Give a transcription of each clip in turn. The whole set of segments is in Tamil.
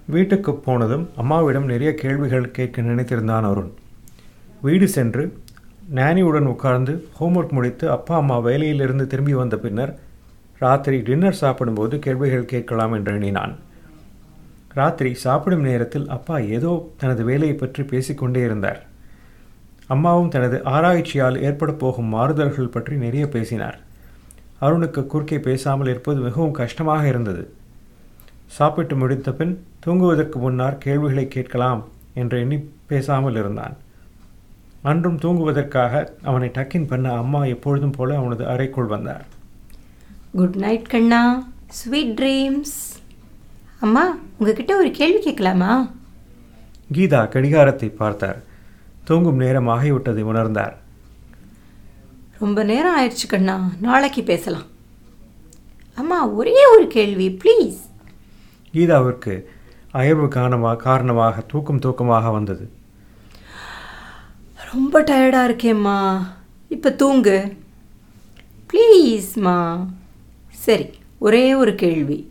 வீட்டுக்கு போனதும் அம்மாவிடம் நிறைய கேள்விகள் கேட்க நினைத்திருந்தான் அருண் வீடு சென்று நானியுடன் உட்கார்ந்து ஹோம்ஒர்க் முடித்து அப்பா அம்மா வேலையிலிருந்து திரும்பி வந்த பின்னர் ராத்திரி டின்னர் சாப்பிடும்போது கேள்விகள் கேட்கலாம் என்று எண்ணினான் ராத்திரி சாப்பிடும் நேரத்தில் அப்பா ஏதோ தனது வேலையை பற்றி பேசிக்கொண்டே இருந்தார் அம்மாவும் தனது ஆராய்ச்சியால் ஏற்பட போகும் மாறுதல்கள் பற்றி நிறைய பேசினார் அருணுக்கு குறுக்கே பேசாமல் இருப்பது மிகவும் கஷ்டமாக இருந்தது சாப்பிட்டு முடித்த பின் தூங்குவதற்கு முன்னால் கேள்விகளை கேட்கலாம் என்று எண்ணி பேசாமல் இருந்தான் அன்றும் தூங்குவதற்காக அவனை டக்கின் பண்ண அம்மா எப்பொழுதும் போல அவனது அறைக்குள் வந்தார் குட் நைட் கண்ணா ஸ்வீட் ட்ரீம்ஸ் அம்மா உங்ககிட்ட ஒரு கேள்வி கேட்கலாமா கீதா கடிகாரத்தை பார்த்தார் தூங்கும் நேரம் ஆகிவிட்டதை உணர்ந்தார் ரொம்ப நேரம் ஆயிடுச்சு கண்ணா நாளைக்கு பேசலாம் அம்மா ஒரே ஒரு கேள்வி ப்ளீஸ் கீதாவிற்கு அயர்வு காரணமாக காரணமாக தூக்கம் தூக்கமாக வந்தது ரொம்ப டயர்டாக இருக்கேம்மா இப்போ தூங்கு ப்ளீஸ்மா சரி ஒரே ஒரு கேள்வி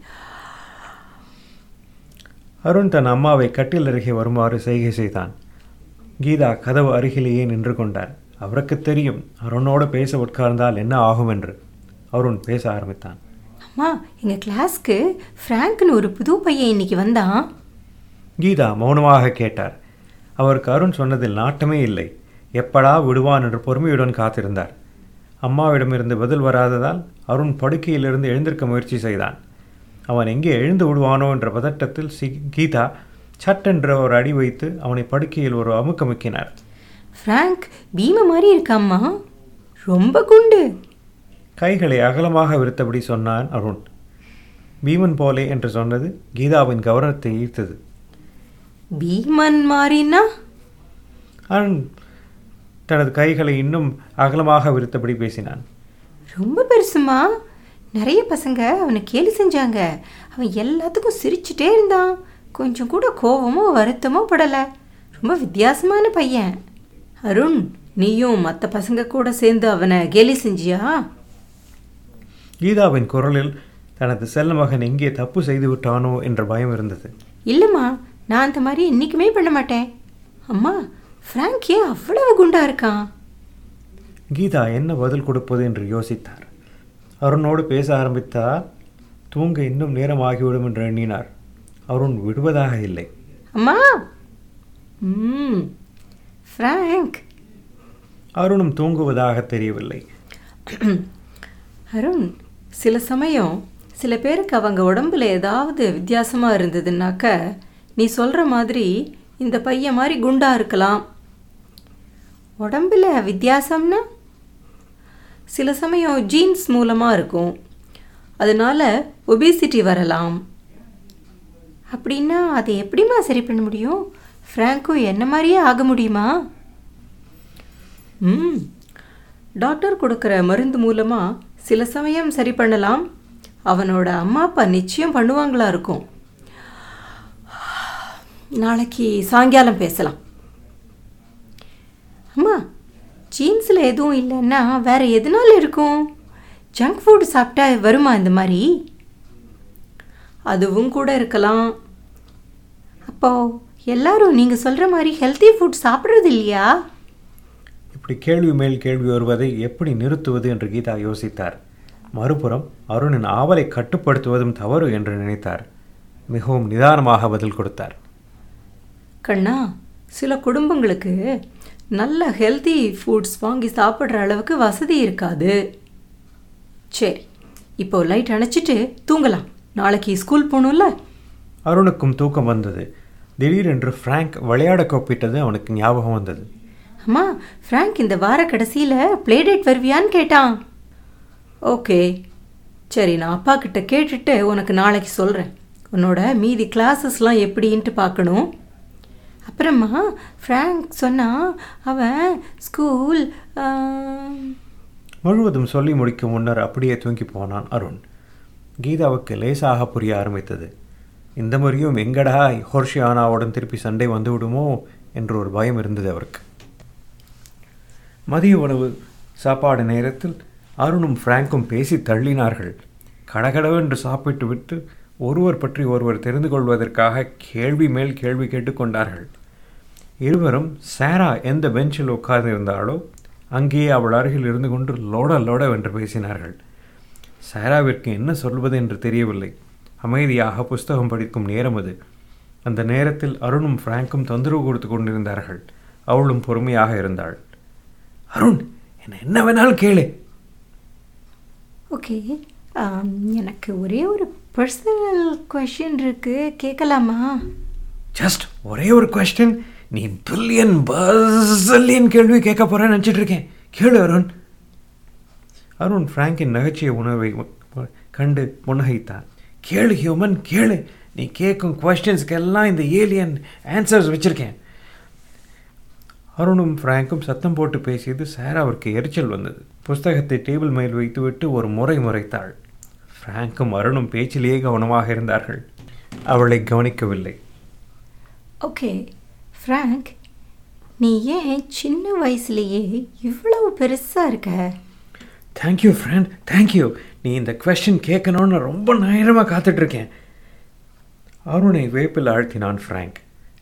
அருண் தன் அம்மாவை கட்டில் அருகே வருமாறு செய்கை செய்தான் கீதா கதவு அருகிலேயே நின்று கொண்டார் அவருக்கு தெரியும் அருணோடு பேச உட்கார்ந்தால் என்ன ஆகும் என்று அருண் பேச ஆரம்பித்தான் அம்மா எங்கள் கிளாஸ்க்கு ஃப்ராங்க்னு ஒரு புது பையன் இன்னைக்கு வந்தான் கீதா மௌனமாக கேட்டார் அவருக்கு அருண் சொன்னதில் நாட்டமே இல்லை எப்படா விடுவான் என்று பொறுமையுடன் காத்திருந்தார் அம்மாவிடமிருந்து பதில் வராததால் அருண் படுக்கையிலிருந்து எழுந்திருக்க முயற்சி செய்தான் அவன் எங்கே எழுந்து விடுவானோ என்ற பதட்டத்தில் சி கீதா சட்டென்ற ஒரு அடி வைத்து அவனை படுக்கையில் ஒரு அமுக்கமுக்கினார் ஃப்ராங்க் பீம மாதிரி இருக்காம்மா ரொம்ப குண்டு கைகளை அகலமாக விரித்தபடி சொன்னான் அருண் பீமன் போலே என்று சொன்னது கீதாவின் கவனத்தை ஈர்த்தது பீமன் மாதிரின்னா அருண் தனது கைகளை இன்னும் அகலமாக விரித்தபடி பேசினான் ரொம்ப பெருசுமா நிறைய பசங்க அவனை கேலி செஞ்சாங்க அவன் எல்லாத்துக்கும் சிரிச்சுட்டே இருந்தான் கொஞ்சம் கூட கோவமோ வருத்தமோ படலை ரொம்ப வித்தியாசமான பையன் அருண் நீயும் மற்ற பசங்க கூட சேர்ந்து அவனை கேலி செஞ்சியா கீதாவின் குரலில் தனது செல்ல மகன் எங்கே தப்பு செய்து விட்டானோ என்ற பயம் இருந்தது இல்லைம்மா நான் அந்த மாதிரி என்றைக்குமே பண்ண மாட்டேன் அம்மா ஃப்ராங்க் ஏன் அவ்வளவு குண்டா இருக்கான் கீதா என்ன பதில் கொடுப்பது என்று யோசித்தார் அருணோடு பேச ஆரம்பித்தால் தூங்க இன்னும் நேரம் ஆகிவிடும் என்று எண்ணினார் அருண் விடுவதாக இல்லை அம்மா ம் ஃப்ராங்க் அருணும் தூங்குவதாக தெரியவில்லை அருண் சில சமயம் சில பேருக்கு அவங்க உடம்புல ஏதாவது வித்தியாசமாக இருந்ததுன்னாக்க நீ சொல்கிற மாதிரி இந்த பையன் மாதிரி குண்டா இருக்கலாம் உடம்புல வித்தியாசம்னா சில சமயம் ஜீன்ஸ் மூலமாக இருக்கும் அதனால ஒபிசிட்டி வரலாம் அப்படின்னா அதை எப்படிம்மா சரி பண்ண முடியும் ஃப்ராங்க்கும் என்ன மாதிரியே ஆக முடியுமா ம் டாக்டர் கொடுக்குற மருந்து மூலமாக சில சமயம் சரி பண்ணலாம் அவனோட அம்மா அப்பா நிச்சயம் பண்ணுவாங்களா இருக்கும் நாளைக்கு சாயங்காலம் பேசலாம் அம்மா ஜீன்ஸில் எதுவும் இல்லைன்னா வேற எதனால இருக்கும் ஜங்க் ஃபுட் சாப்பிட்டா வருமா இந்த மாதிரி அதுவும் கூட இருக்கலாம் அப்போ எல்லாரும் நீங்கள் சொல்கிற மாதிரி ஹெல்த்தி ஃபுட் சாப்பிட்றது இல்லையா இப்படி கேள்வி மேல் கேள்வி வருவதை எப்படி நிறுத்துவது என்று கீதா யோசித்தார் மறுபுறம் அருணின் ஆவலை கட்டுப்படுத்துவதும் தவறு என்று நினைத்தார் மிகவும் நிதானமாக பதில் கொடுத்தார் கண்ணா சில குடும்பங்களுக்கு நல்ல ஹெல்தி ஃபுட்ஸ் வாங்கி சாப்பிட்ற அளவுக்கு வசதி இருக்காது சரி இப்போ லைட் அணைச்சிட்டு தூங்கலாம் நாளைக்கு ஸ்கூல் போகணும்ல அருணுக்கும் தூக்கம் வந்தது திடீரென்று ஃப்ராங்க் விளையாட கூப்பிட்டது அவனுக்கு ஞாபகம் வந்தது அம்மா ஃப்ராங்க் இந்த வார கடைசியில் ப்ளே டேட் வருவியான்னு கேட்டான் ஓகே சரி நான் அப்பா கிட்ட கேட்டுட்டு உனக்கு நாளைக்கு சொல்கிறேன் உன்னோட மீதி கிளாஸஸ்லாம் எப்படின்ட்டு பார்க்கணும் அப்புறமா ஃப்ராங்க் சொன்னா அவன் ஸ்கூல் முழுவதும் சொல்லி முடிக்கும் முன்னர் அப்படியே தூங்கி போனான் அருண் கீதாவுக்கு லேசாக புரிய ஆரம்பித்தது இந்த முறையும் எங்கடா ஹோர்ஷியானாவுடன் திருப்பி சண்டை வந்து விடுமோ என்று ஒரு பயம் இருந்தது அவருக்கு மதிய உணவு சாப்பாடு நேரத்தில் அருணும் ஃப்ராங்க்கும் பேசி தள்ளினார்கள் கடகடவென்று சாப்பிட்டு விட்டு ஒருவர் பற்றி ஒருவர் தெரிந்து கொள்வதற்காக கேள்வி மேல் கேள்வி கேட்டுக்கொண்டார்கள் இருவரும் சாரா எந்த பெஞ்சில் உட்கார்ந்திருந்தாளோ அங்கேயே அவள் அருகில் இருந்து கொண்டு லோட லோட வென்று பேசினார்கள் சாராவிற்கு என்ன சொல்வது என்று தெரியவில்லை அமைதியாக புஸ்தகம் படிக்கும் நேரம் அது அந்த நேரத்தில் அருணும் ஃப்ராங்க்கும் தொந்தரவு கொடுத்து கொண்டிருந்தார்கள் அவளும் பொறுமையாக இருந்தாள் அருண் என்ன என்ன வேணாலும் கேளு ஓகே எனக்கு ஒரே ஒரு பர்சனல் கொஷின் இருக்கு கேட்கலாமா ஜஸ்ட் ஒரே ஒரு கொஸ்டின் நீ பில்லியன் பல்லியன் கேள்வி கேட்க போறேன்னு நினச்சிட்டு இருக்கேன் கேளு அருண் அருண் ஃப்ராங்கின் நகைச்சுவை உணவை கண்டு புன்னகைத்தான் கேளு ஹியூமன் கேளு நீ கேட்கும் கொஸ்டின்ஸ்க்கெல்லாம் இந்த ஏலியன் ஆன்சர்ஸ் வச்சுருக்கேன் அருணும் ஃப்ராங்க்கும் சத்தம் போட்டு பேசியது சாராவிற்கு எரிச்சல் வந்தது புஸ்தகத்தை டேபிள் மேல் வைத்துவிட்டு ஒரு முறை முறைத்தாள் ஃப்ராங்க்கும் அருணும் பேச்சிலேயே கவனமாக இருந்தார்கள் அவளை கவனிக்கவில்லை ஓகே ஃப்ராங்க் நீ ஏன் சின்ன வயசுலேயே இவ்வளவு பெருசாக இருக்க தேங்க்யூ ஃப்ரெண்ட் தேங்க்யூ நீ இந்த கொஸ்டின் கேட்கணும்னு ரொம்ப நேரமாக காத்துட்ருக்கேன் அருணை வேப்பில் ஆழ்த்தினான் ஃப்ராங்க்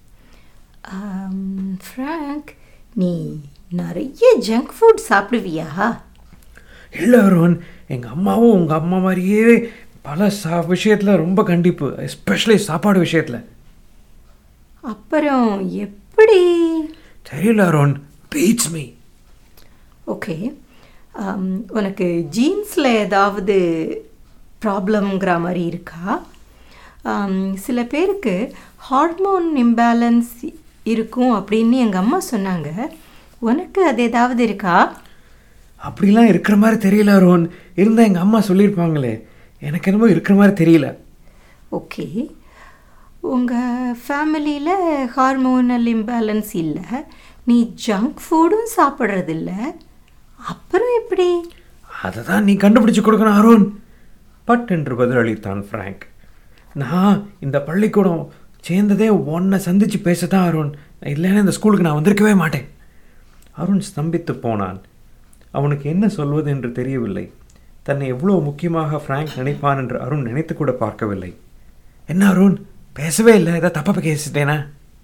ஃப்ராங்க் நீ நிறைய ஜங்க் ஃபுட் சாப்பிடுவியா இல்லை அருண் எங்கள் அம்மாவும் உங்கள் அம்மா மாதிரியே பல சா விஷயத்தில் ரொம்ப கண்டிப்பு எஸ்பெஷலி சாப்பாடு விஷயத்தில் அப்புறம் எப்படி தெரியல அருண் பீட்ஸ் மீ ஓகே உனக்கு ஜீன்ஸில் ஏதாவது ப்ராப்ளம்ங்கிற மாதிரி இருக்கா ஆம், சில பேருக்கு ஹார்மோன் இம்பேலன்ஸ் இருக்கும் அப்படின்னு எங்கள் அம்மா சொன்னாங்க உனக்கு அது ஏதாவது இருக்கா அப்படிலாம் இருக்கிற மாதிரி தெரியல அருண் இருந்தால் எங்கள் அம்மா சொல்லியிருப்பாங்களே எனக்கு என்னமோ இருக்கிற மாதிரி தெரியல ஓகே உங்கள் ஃபேமிலியில் ஹார்மோனல் இம்பேலன்ஸ் இல்லை நீ ஜங்க் ஃபுட்டும் சாப்பிட்றதில்ல அப்புறம் எப்படி அதை தான் நீ கண்டுபிடிச்சு கொடுக்கணும் அருண் பட் என்று பதிலளித்தான் ஃப்ராங்க் நான் இந்த பள்ளிக்கூடம் சேர்ந்ததே உன்னை சந்தித்து பேச தான் அருண் இல்லைன்னா இந்த ஸ்கூலுக்கு நான் வந்திருக்கவே மாட்டேன் அருண் ஸ்தம்பித்து போனான் அவனுக்கு என்ன சொல்வது என்று தெரியவில்லை தன்னை எவ்வளோ முக்கியமாக ஃப்ராங்க் நினைப்பான் என்று அருண் நினைத்து கூட பார்க்கவில்லை என்ன அருண் பேசவே இல்லை ஏதோ தப்பாக பேசிட்டேனா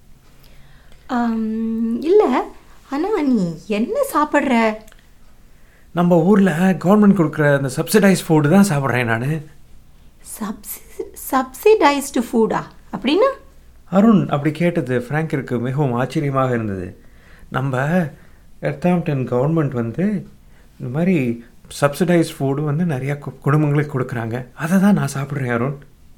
இல்லை ஆனால் நீ என்ன சாப்பிட்ற நம்ம ஊரில் கவர்மெண்ட் கொடுக்குற அந்த சப்சிடைஸ் ஃபுட்டு தான் சாப்பிட்றேன் நான் சப்சி சப்சிடைஸ்டு ஃபுட்டா அப்படின்னா அருண் அப்படி கேட்டது ஃப்ராங்கிற்கு மிகவும் ஆச்சரியமாக இருந்தது நம்ம எர்த்தாம்டன் கவர்மெண்ட் வந்து இந்த மாதிரி சப்சிடைஸ் ஃபுட்டு வந்து நிறையா கு- குடும்பங்களுக்கு கொடுக்குறாங்க அதை தான் நான் சாப்பிட்றேன் அருண்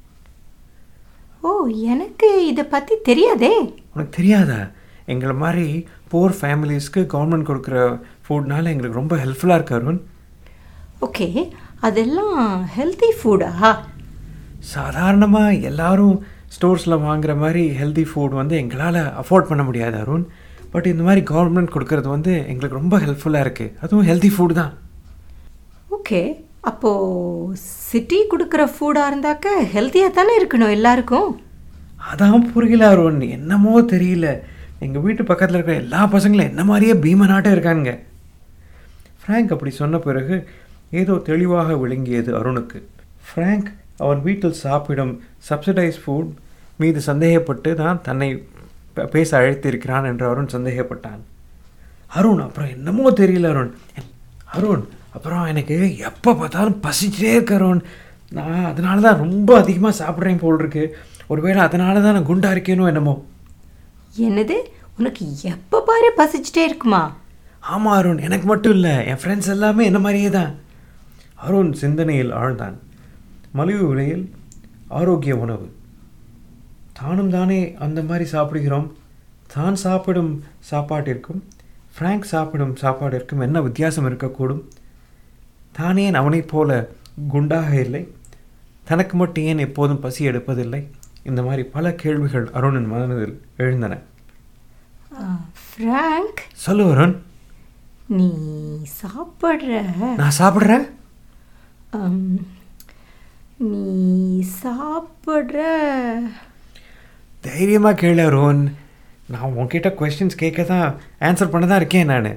ஓ எனக்கு இதை பற்றி தெரியாதே உனக்கு தெரியாதா எங்களை மாதிரி போர் ஃபேமிலிஸ்க்கு கவர்மெண்ட் கொடுக்குற ஃபுட்னால எங்களுக்கு ரொம்ப ஹெல்ப்ஃபுல்லாக இருக்கு அருண் ஓகே அதெல்லாம் ஹெல்த்தி ஃபுட்டா சாதாரணமாக எல்லாரும் ஸ்டோர்ஸில் வாங்குற மாதிரி ஹெல்தி ஃபுட் வந்து எங்களால் அஃபோர்ட் பண்ண முடியாது அருண் பட் இந்த மாதிரி கவர்மெண்ட் கொடுக்கறது வந்து எங்களுக்கு ரொம்ப ஹெல்ப்ஃபுல்லாக இருக்குது அதுவும் ஹெல்தி ஃபுட் தான் ஓகே அப்போது சிட்டி கொடுக்குற ஃபுட்டாக இருந்தாக்க ஹெல்த்தியாக தானே இருக்கணும் எல்லாருக்கும் அதான் புரியல அருண் என்னமோ தெரியல எங்கள் வீட்டு பக்கத்தில் இருக்கிற எல்லா பசங்களும் என்ன மாதிரியே பீமனாட்டம் இருக்கானுங்க ஃப்ராங்க் அப்படி சொன்ன பிறகு ஏதோ தெளிவாக விளங்கியது அருணுக்கு ஃப்ராங்க் அவன் வீட்டில் சாப்பிடும் சப்சிடைஸ் ஃபுட் மீது சந்தேகப்பட்டு தான் தன்னை பே- பேச அழைத்திருக்கிறான் என்று அருண் சந்தேகப்பட்டான் அருண் அப்புறம் என்னமோ தெரியல அருண் அருண் அப்புறம் எனக்கு எப்போ பார்த்தாலும் பசிச்சிட்டே இருக்கு அருண் நான் அதனால தான் ரொம்ப அதிகமாக சாப்பிட்றேன் போல் இருக்கு ஒருவேளை அதனால தான் நான் குண்டா இருக்கேனோ என்னமோ என்னது உனக்கு எப்போ பாரு பசிச்சுட்டே இருக்குமா ஆமாம் அருண் எனக்கு மட்டும் இல்லை என் ஃப்ரெண்ட்ஸ் எல்லாமே என்ன மாதிரியே தான் அருண் சிந்தனையில் ஆழ்ந்தான் மலிவு விலையில் ஆரோக்கிய உணவு தானும் தானே அந்த மாதிரி சாப்பிடுகிறோம் தான் சாப்பிடும் சாப்பாட்டிற்கும் ஃப்ராங்க் சாப்பிடும் சாப்பாட்டிற்கும் என்ன வித்தியாசம் இருக்கக்கூடும் தானே அவனைப் போல குண்டாக இல்லை தனக்கு மட்டும் ஏன் எப்போதும் பசி எடுப்பதில்லை இந்த மாதிரி பல கேள்விகள் அருணின் மனதில் எழுந்தன ஃப்ராங்க் சொல்லு அருண் நீ சாப்பிட்ற நான் சாப்பிட்றேன் அம், நீ சாப்பிட்ற தைரியமாக கேளு அருண் நான் உன்கிட்ட கொஸ்டின்ஸ் கேட்க தான் ஆன்சர் பண்ண தான் இருக்கேன் நான்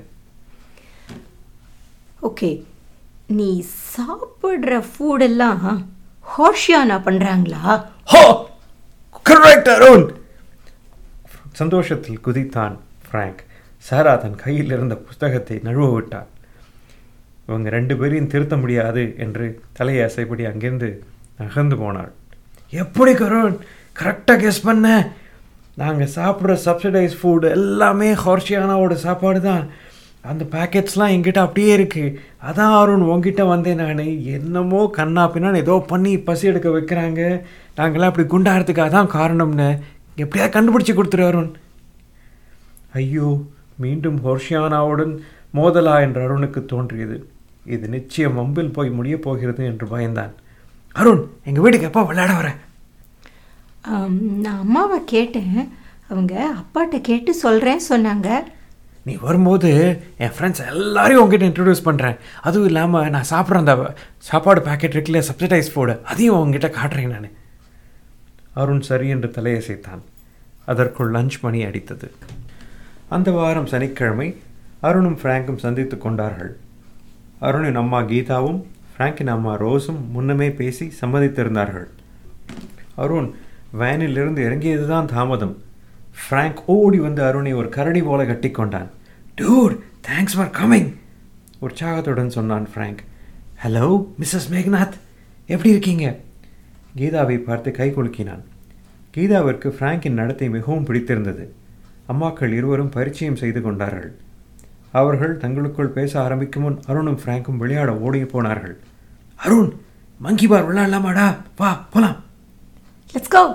ஓகே நீ சாப்பிட்ற ஃபுடெல்லாம் ஹோஷியானா பண்ணுறாங்களா ஹோ கரெக்ட் அருண் சந்தோஷத்தில் குதித்தான் ஃப்ராங்க் சாரா தன் கையில் இருந்த புஸ்தகத்தை நழுவ விட்டான் இவங்க ரெண்டு பேரையும் திருத்த முடியாது என்று தலையை அசைப்படி அங்கிருந்து நகர்ந்து போனாள் எப்படி கருண் கரெக்டாக கெஸ் பண்ண நாங்கள் சாப்பிட்ற சப்சிடைஸ் ஃபுட் எல்லாமே ஹார்ஷியானாவோட சாப்பாடு தான் அந்த பேக்கெட்ஸ்லாம் என்கிட்ட அப்படியே இருக்குது அதான் அருண் உங்ககிட்ட வந்தேன் நான் என்னமோ கண்ணா பின்னான்னு ஏதோ பண்ணி பசி எடுக்க வைக்கிறாங்க நாங்களாம் அப்படி குண்டாகிறதுக்கு அதான் காரணம்னு எப்படியாவது கண்டுபிடிச்சி கொடுத்துரு அருண் ஐயோ மீண்டும் ஹோர்ஷியானாவுடன் மோதலா என்று அருணுக்கு தோன்றியது இது நிச்சயம் மம்பில் போய் முடியப் போகிறது என்று பயந்தான் அருண் எங்கள் வீட்டுக்கு எப்போ விளையாட வர ஆம், நான் அம்மாவை கேட்டேன் அவங்க அப்பாட்ட கேட்டு சொல்கிறேன் சொன்னாங்க நீ வரும்போது என் ஃப்ரெண்ட்ஸ் எல்லாரையும் உங்ககிட்ட இன்ட்ரடியூஸ் பண்ணுறேன் அதுவும் இல்லாமல் நான் சாப்பிட்ற அந்த சாப்பாடு பேக்கெட் இருக்குல்ல சப்சிடைஸ் ஃபுட்டு அதையும் உங்ககிட்ட காட்டுறேன் நான் அருண் சரி என்று தலையசைத்தான் அதற்குள் லஞ்ச் மணி அடித்தது அந்த வாரம் சனிக்கிழமை அருணும் ஃப்ராங்கும் சந்தித்து கொண்டார்கள் அருணின் அம்மா கீதாவும் ஃப்ராங்கின் அம்மா ரோஸும் முன்னமே பேசி சம்மதித்திருந்தார்கள் அருண் வேனிலிருந்து இறங்கியதுதான் தாமதம் ஃப்ராங்க் ஓடி வந்து அருணை ஒரு கரடி போல கட்டிக்கொண்டான் டூட் தேங்க்ஸ் ஃபார் கமிங் உற்சாகத்துடன் சொன்னான் ஃப்ராங்க் ஹலோ மிஸ்ஸஸ் மேக்நாத் எப்படி இருக்கீங்க கீதாவை பார்த்து கை குலுக்கினான் கீதாவிற்கு ஃப்ராங்கின் நடத்தை மிகவும் பிடித்திருந்தது அம்மாக்கள் இருவரும் பரிச்சயம் செய்து கொண்டார்கள் அவர்கள் தங்களுக்குள் பேச ஆரம்பிக்கும் முன் அருணும் ஃப்ராங்கும் விளையாட ஓடி போனார்கள் அருண் மங்கி பார் விளையாடலாமாடா வா போலாம் லெட்ஸ் கோ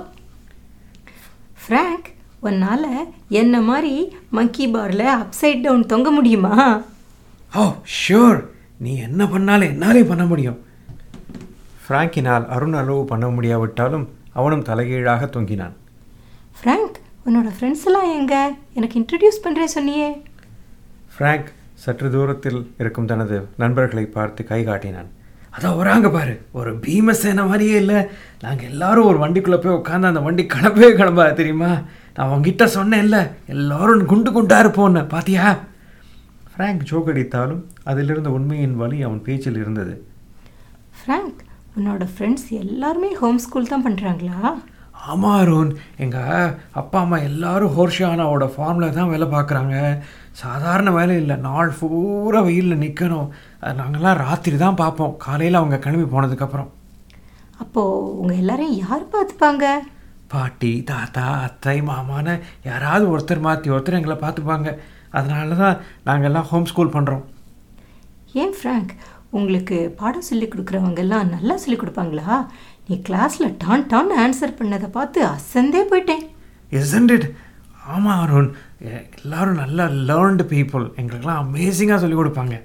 ஃப்ராங்க் உன்னால் என்ன மாதிரி மங்கி பாரில் அப்சைட் டவுன் தொங்க முடியுமா ஓ ஷூர் நீ என்ன பண்ணாலும் என்னாலே பண்ண முடியும் ஃப்ராங்கினால் அருண் அளவு பண்ண முடியாவிட்டாலும் அவனும் தலைகீழாக தொங்கினான் ஃப்ராங்க் உன்னோட ஃப்ரெண்ட்ஸ் எல்லாம் எங்க எனக்கு இன்ட்ரடியூஸ் பண்ணுறேன் சொன்னியே ஃப்ராங்க் சற்று தூரத்தில் இருக்கும் தனது நண்பர்களை பார்த்து கை காட்டினான் அதான் வராங்க பாரு ஒரு பீமசேன மாதிரியே இல்லை நாங்கள் எல்லாரும் ஒரு வண்டிக்குள்ளே போய் உட்காந்து அந்த வண்டி கிளம்பவே கிளம்பா தெரியுமா நான் உங்ககிட்ட சொன்னேன்ல எல்லாரும் குண்டு குண்டா இருப்போன்னு பாத்தியா ஃப்ராங்க் ஜோக் அடித்தாலும் அதிலிருந்த உண்மையின் வழி அவன் பேச்சில் இருந்தது ஃப்ராங்க் உன்னோட ஃப்ரெண்ட்ஸ் எல்லாருமே ஹோம் ஸ்கூல் தான் பண்ணுறாங்களா ஆமாம் அருண் எங்கள் அப்பா அம்மா எல்லாரும் ஹோர்ஷியானாவோட ஃபார்மில் தான் வேலை பார்க்குறாங்க சாதாரண வேலை இல்லை நாள் பூரா வெயிலில் நிற்கணும் அது நாங்கள்லாம் ராத்திரி தான் பார்ப்போம் காலையில் அவங்க கிளம்பி போனதுக்கப்புறம் அப்போது உங்கள் எல்லாரையும் யார் பார்த்துப்பாங்க பாட்டி தாத்தா அத்தை மாமான்னு யாராவது ஒருத்தர் மாற்றி ஒருத்தர் எங்களை பார்த்துப்பாங்க அதனால தான் நாங்கள்லாம் ஹோம் ஸ்கூல் பண்ணுறோம் ஏன் ஃப்ராங்க் உங்களுக்கு பாடம் சொல்லி கொடுக்குறவங்க எல்லாம் நல்லா சொல்லி கொடுப்பாங்களா நீ கிளாஸில் டான் டான் ஆன்சர் பண்ணதை பார்த்து அசந்தே போயிட்டேன் isn't it ஆமாம் அருண் எ- எல்லாரும் நல்லா லேர்ன்டு பீப்புள் எங்களுக்கெல்லாம் அமேசிங்காக சொல்லிக் கொடுப்பாங்க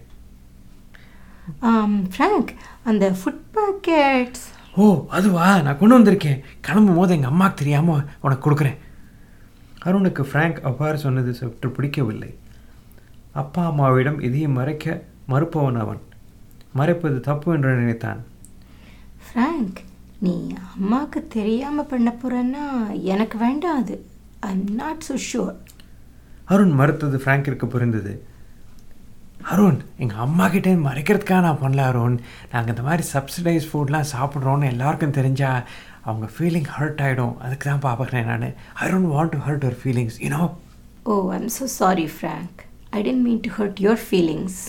ஆம், ஃப்ராங்க் அந்த ஃபுட் பேக்கெட்ஸ் ஓ அதுவா நான் கொண்டு வந்திருக்கேன் கிளம்பும் போது எங்கள் அம்மாவுக்கு தெரியாமல் உனக்கு கொடுக்குறேன் அருணுக்கு ஃப்ராங்க் அவ்வாறு சொன்னது சற்று பிடிக்கவில்லை அப்பா அம்மாவிடம் இதையும் மறைக்க மறுப்பவன் அவன் மறைப்பது தப்பு என்று நினைத்தான் ஃப்ராங்க் நீ அம்மாவுக்கு தெரியாமல் பண்ண போகிறேன்னா எனக்கு வேண்டாம் அது I not so sure Arun மறுத்தது ஃப்ராங்கிற்கு புரிந்தது அருண் எங்கள் அம்மா கிட்டே மறைக்கிறதுக்காக நான் பண்ணல அருண் நாங்கள் இந்த மாதிரி சப்சிடைஸ் ஃபுட்லாம் சாப்பிட்றோன்னு எல்லாருக்கும் தெரிஞ்சா அவங்க ஃபீலிங் ஹர்ட் ஆகிடும் அதுக்கு தான் பார்க்குறேன் நான் I don't want to hurt your feelings you know oh I'm so sorry Frank I didn't mean to hurt your feelings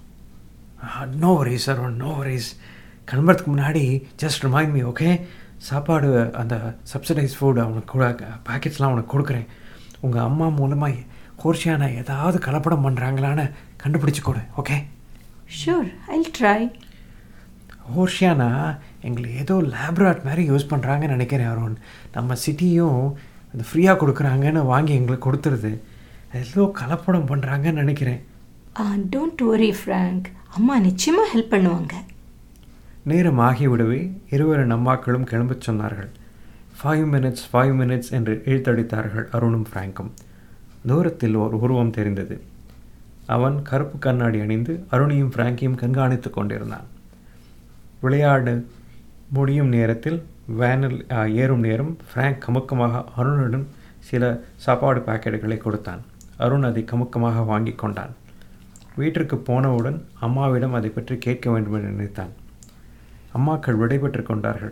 no worries Arun no worries கிளம்புறதுக்கு முன்னாடி ஜஸ்ட் ரிமைண்ட் மீ ஓகே சாப்பாடு அந்த சப்சிடைஸ் ஃபுட் அவனுக்கு கூட பேக்கெட்ஸ்லாம் அவனுக்கு கொடுக்குறேன் உங்கள் அம்மா மூலமாக கோர்ஷியானா ஏதாவது கலப்படம் பண்ணுறாங்களான்னு கண்டுபிடிச்சு கொடு ஓகே ஷூர் ஐ ட்ரை ஹோர்ஷியானா எங்களை ஏதோ லேப்ராட் மாதிரி யூஸ் பண்ணுறாங்கன்னு நினைக்கிறேன் அருண் நம்ம சிட்டியும் அந்த ஃப்ரீயாக கொடுக்குறாங்கன்னு வாங்கி எங்களுக்கு கொடுத்துருது ஏதோ கலப்படம் பண்ணுறாங்கன்னு நினைக்கிறேன் டோன்ட் வரி ஃப்ராங்க் அம்மா நிச்சயமாக ஹெல்ப் பண்ணுவாங்க நேரம் ஆகிவிடவே இருவரின் அம்மாக்களும் கிளம்பச் சொன்னார்கள் ஃபைவ் மினிட்ஸ் ஃபைவ் மினிட்ஸ் என்று இழுத்தடித்தார்கள் அருணும் ஃப்ராங்கும் தூரத்தில் ஒரு உருவம் தெரிந்தது அவன் கருப்பு கண்ணாடி அணிந்து அருணையும் ஃப்ராங்கையும் கண்காணித்துக் கொண்டிருந்தான் விளையாடு முடியும் நேரத்தில் வேனில் ஆ, ஏறும் நேரம் ஃப்ராங்க் கமுக்கமாக அருணுடன் சில சாப்பாடு பாக்கெட்டுகளை கொடுத்தான் அருண் அதை கமுக்கமாக வாங்கி கொண்டான் வீட்டிற்கு போனவுடன் அம்மாவிடம் அதை பற்றி கேட்க வேண்டும் என்று நினைத்தான் அம்மாக்கள் விடைபெற்று கொண்டார்கள்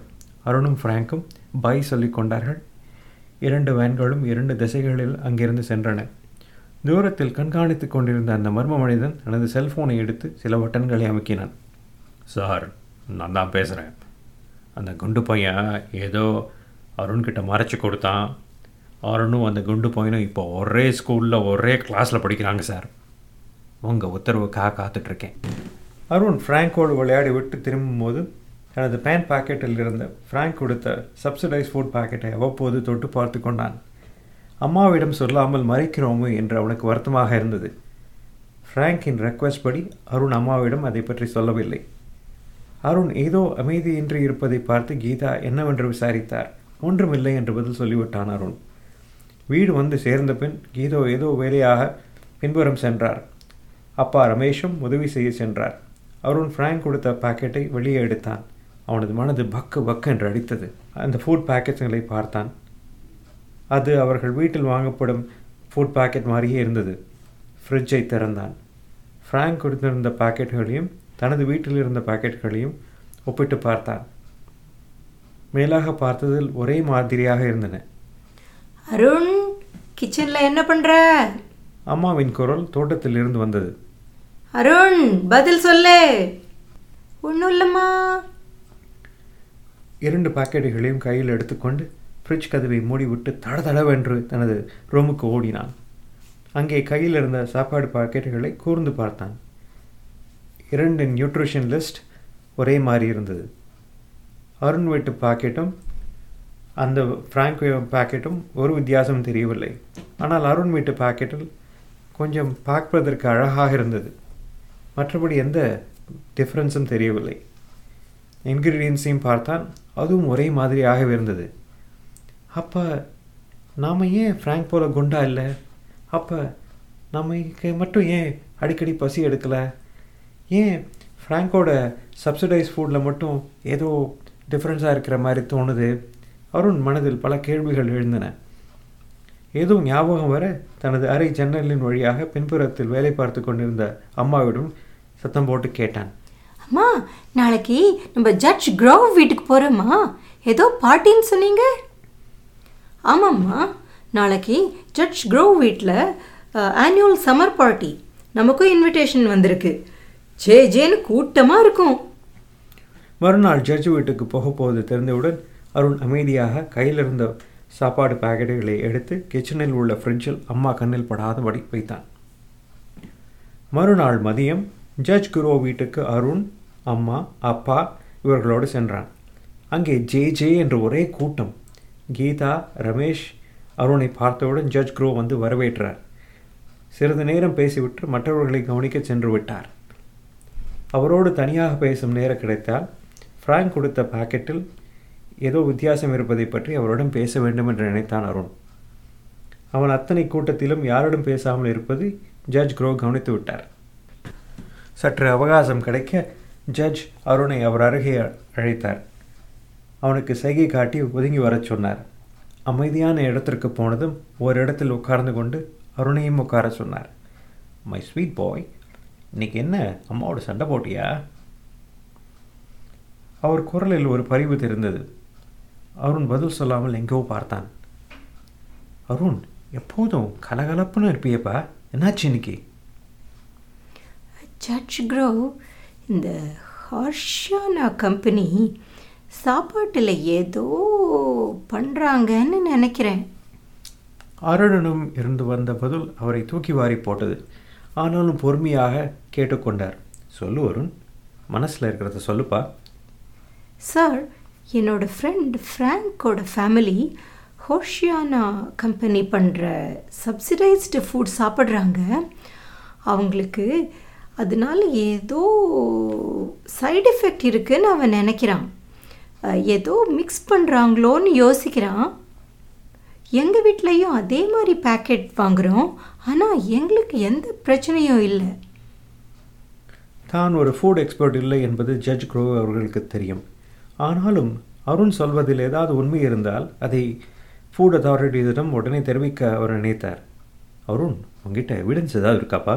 அருணும் ஃப்ராங்க்கும் பை சொல்லிக் கொண்டார்கள் இரண்டு வேன்களும் இரண்டு திசைகளில் அங்கிருந்து சென்றன தூரத்தில் கண்காணித்துக் கொண்டிருந்த அந்த மர்ம மனிதன் தனது செல்போனை எடுத்து சில பட்டன்களை அமுக்கினான் சார் நான் தான் பேசுகிறேன் அந்த குண்டு பையன் ஏதோ அருண்கிட்ட மறைச்சி கொடுத்தான் அருணும் அந்த குண்டு பையனும் இப்போ ஒரே ஸ்கூலில் ஒரே கிளாஸில் படிக்கிறாங்க சார் உங்கள் உத்தரவுக்காக காத்துட்ருக்கேன் அருண் ஃப்ராங்கோடு விளையாடி விட்டு திரும்பும்போது தனது பேன் பாக்கெட்டில் இருந்த ஃப்ராங்க் கொடுத்த சப்சிடைஸ் ஃபுட் பாக்கெட்டை அவ்வப்போது தொட்டு பார்த்து கொண்டான் அம்மாவிடம் சொல்லாமல் மறைக்கிறோமோ என்று அவனுக்கு வருத்தமாக இருந்தது ஃப்ராங்கின் ரெக்வஸ்ட் படி அருண் அம்மாவிடம் அதை பற்றி சொல்லவில்லை அருண் ஏதோ அமைதியின்றி இருப்பதை பார்த்து கீதா என்னவென்று விசாரித்தார் ஒன்றுமில்லை என்று பதில் சொல்லிவிட்டான் அருண் வீடு வந்து சேர்ந்த பின் கீதோ ஏதோ வேலையாக பின்புறம் சென்றார் அப்பா ரமேஷும் உதவி செய்ய சென்றார் அருண் ஃப்ராங்க் கொடுத்த பாக்கெட்டை வெளியே எடுத்தான் அவனது மனது பக்கு பக்கு என்று அடித்தது அந்த ஃபுட் பேக்கெட்களை பார்த்தான் அது அவர்கள் வீட்டில் வாங்கப்படும் ஃபுட் பாக்கெட் மாதிரியே இருந்தது ஃப்ரிட்ஜை திறந்தான் ஃப்ராங்க் கொடுத்திருந்த பாக்கெட்டுகளையும் தனது வீட்டில் இருந்த பாக்கெட்டுகளையும் ஒப்பிட்டு பார்த்தான் மேலாக பார்த்ததில் ஒரே மாதிரியாக இருந்தன அருண் கிச்சனில் என்ன பண்ணுற அம்மாவின் குரல் தோட்டத்தில் இருந்து வந்தது அருண் பதில் சொல்லு ஒன்றும் இல்லைம்மா இரண்டு பாக்கெட்டுகளையும் கையில் எடுத்துக்கொண்டு ஃப்ரிட்ஜ் கதவை மூடிவிட்டு தடதடவென்று தனது ரூமுக்கு ஓடினான் அங்கே கையில் இருந்த சாப்பாடு பாக்கெட்டுகளை கூர்ந்து பார்த்தான் இரண்டு நியூட்ரிஷன் லிஸ்ட் ஒரே மாதிரி இருந்தது அருண் வீட்டு பாக்கெட்டும் அந்த ஃப்ராங்க் பாக்கெட்டும் ஒரு வித்தியாசம் தெரியவில்லை ஆனால் அருண் வீட்டு பாக்கெட்டில் கொஞ்சம் பார்ப்பதற்கு அழகாக இருந்தது மற்றபடி எந்த டிஃப்ரென்ஸும் தெரியவில்லை இன்க்ரீடியன்ஸையும் பார்த்தான் அதுவும் ஒரே மாதிரியாகவே இருந்தது அப்போ நாம் ஏன் ஃப்ராங்க் போல குண்டா இல்லை அப்போ நமக்கு மட்டும் ஏன் அடிக்கடி பசி எடுக்கலை ஏன் ஃப்ராங்கோட சப்சிடைஸ் ஃபுட்டில் மட்டும் ஏதோ டிஃப்ரென்ஸாக இருக்கிற மாதிரி தோணுது அருண் மனதில் பல கேள்விகள் எழுந்தன ஏதோ ஞாபகம் வர தனது அறை ஜன்னலின் வழியாக பின்புறத்தில் வேலை பார்த்து கொண்டிருந்த அம்மாவிடம் சத்தம் போட்டு கேட்டான் அம்மா நாளைக்கு நம்ம ஜட்ஜ் க்ரோவ் வீட்டுக்கு போகிறோம்மா ஏதோ பார்ட்டின்னு சொன்னீங்க ஆமாம்மா நாளைக்கு ஜட்ஜ் க்ரோவ் வீட்டில் ஆனுவல் சம்மர் பார்ட்டி நமக்கும் இன்விடேஷன் வந்திருக்கு ஜே ஜேன்னு கூட்டமாக இருக்கும் மறுநாள் ஜட்ஜ் வீட்டுக்கு போக போவது தெரிந்தவுடன் அருண் அமைதியாக கையில் இருந்த சாப்பாடு பாக்கெட்டுகளை எடுத்து கிச்சனில் உள்ள ஃப்ரிட்ஜில் அம்மா கண்ணில் படாதபடி வைத்தான் மறுநாள் மதியம் ஜட்ஜ் குரோ வீட்டுக்கு அருண் அம்மா அப்பா இவர்களோடு சென்றான் அங்கே ஜே ஜே என்ற ஒரே கூட்டம் கீதா ரமேஷ் அருணை பார்த்தவுடன் ஜட்ஜ் குரோ வந்து வரவேற்றார் சிறிது நேரம் பேசிவிட்டு மற்றவர்களை கவனிக்க சென்று விட்டார் அவரோடு தனியாக பேசும் நேரம் கிடைத்தால் ஃப்ராங்க் கொடுத்த பாக்கெட்டில் ஏதோ வித்தியாசம் இருப்பதை பற்றி அவரிடம் பேச வேண்டும் என்று நினைத்தான் அருண் அவன் அத்தனை கூட்டத்திலும் யாரிடம் பேசாமல் இருப்பது ஜட்ஜ் க்ரோ கவனித்து விட்டார் சற்று அவகாசம் கிடைக்க ஜட்ஜ் அருணை அவர் அருகே அழைத்தார் அவனுக்கு சைகை காட்டி ஒதுங்கி வரச் சொன்னார் அமைதியான இடத்திற்கு போனதும் ஒரு இடத்தில் உட்கார்ந்து கொண்டு அருணையும் உட்கார சொன்னார் மை ஸ்வீட் பாய் இன்னைக்கு என்ன அம்மாவோட சண்டை போட்டியா அவர் குரலில் ஒரு பரிவு தெரிந்தது அருண் பதில் சொல்லாமல் எங்கோ பார்த்தான் அருண் எப்போதும் கலகலப்புன்னு இருப்பியப்பா என்னாச்சு இன்னைக்கு ஜட்ஜ் க்ரோவ் இந்த ஹர்ஷானா கம்பெனி சாப்பாட்டில் ஏதோ பண்ணுறாங்கன்னு நினைக்கிறேன் அருணனும் இருந்து வந்த பதில் அவரை தூக்கி வாரி போட்டது ஆனாலும் பொறுமையாக கேட்டுக்கொண்டார் சொல்லு அருண் மனசில் இருக்கிறத சொல்லுப்பா சார் என்னோட ஃப்ரெண்ட் ஃப்ராங்கோட ஃபேமிலி ஹோஷியானா கம்பெனி பண்ணுற சப்சிடைஸ்டு ஃபுட் சாப்பிட்றாங்க அவங்களுக்கு அதனால ஏதோ சைடு எஃபெக்ட் இருக்குன்னு அவன் நினைக்கிறான் அஹ், ஏதோ மிக்ஸ் பண்ணுறாங்களோன்னு யோசிக்கிறான் எங்கள் வீட்லேயும் அதே மாதிரி பேக்கெட் வாங்குகிறோம் ஆனால் எங்களுக்கு எந்த பிரச்சனையும் இல்லை தான் ஒரு ஃபுட் எக்ஸ்பர்ட் இல்லை என்பது ஜட்ஜ் க்ரோ அவர்களுக்கு தெரியும் ஆனாலும் அருண் சொல்வதில் ஏதாவது உண்மை இருந்தால் அதை ஃபுட் அத்தாரிட்டிஸிடம் உடனே தெரிவிக்க அவர் நினைத்தார் அருண் உங்ககிட்ட எவிடன்ஸ் ஏதாவது இருக்காப்பா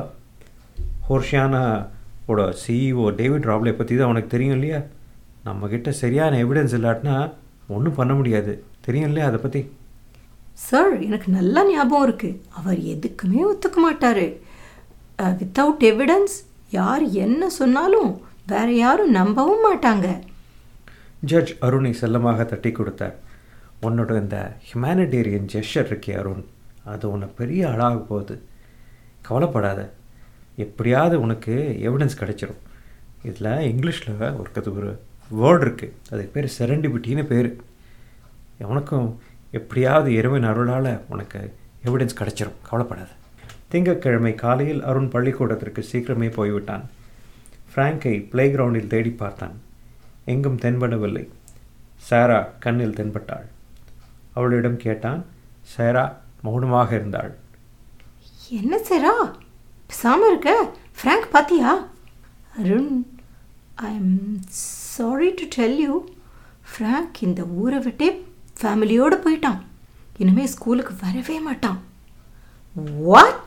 ஹோர்ஷியானாவோட சிஇஓ டேவிட் ராப்லே பற்றி தான் உனக்கு தெரியும் இல்லையா நம்மக்கிட்ட சரியான எவிடன்ஸ் இல்லாட்டினா ஒன்றும் பண்ண முடியாது தெரியும்ல அதை பற்றி சார் எனக்கு நல்லா ஞாபகம் இருக்குது அவர் எதுக்குமே ஒத்துக்க மாட்டார் வித்தவுட் எவிடன்ஸ் யார் என்ன சொன்னாலும் வேற யாரும் நம்பவும் மாட்டாங்க ஜட்ஜ் அருணை செல்லமாக தட்டி கொடுத்தார் உன்னோட இந்த ஹியூமானிடேரியன் ஜெஸ்டர் இருக்கே அருண் அது உன்னை பெரிய ஆளாக போகுது கவலைப்படாத எப்படியாவது உனக்கு எவிடன்ஸ் கிடைச்சிரும் இதில் இங்கிலீஷில் ஒரு ஒரு வேர்டு இருக்குது அதுக்கு பேர் செரண்டிபிட்டின்னு பேர் உனக்கும் எப்படியாவது இறைவன் அருளால் உனக்கு எவிடன்ஸ் கிடைச்சிரும் கவலைப்படாத திங்கட்கிழமை காலையில் அருண் பள்ளிக்கூடத்திற்கு சீக்கிரமே போய்விட்டான் ஃப்ராங்கை பிளே கிரவுண்டில் தேடி பார்த்தான் எங்கும் தென்படவில்லை சாரா கண்ணில் தென்பட்டாள் அவளிடம் கேட்டான் சாரா மௌனமாக இருந்தாள் என்ன சாரா பேசாமல் இருக்க ஃப்ராங்க் பாத்தியா Arun I am sorry to tell you Frank இந்த ஊரை விட்டே ஃபேமிலியோடு போயிட்டான் இனிமேல் ஸ்கூலுக்கு வரவே மாட்டான் வாட்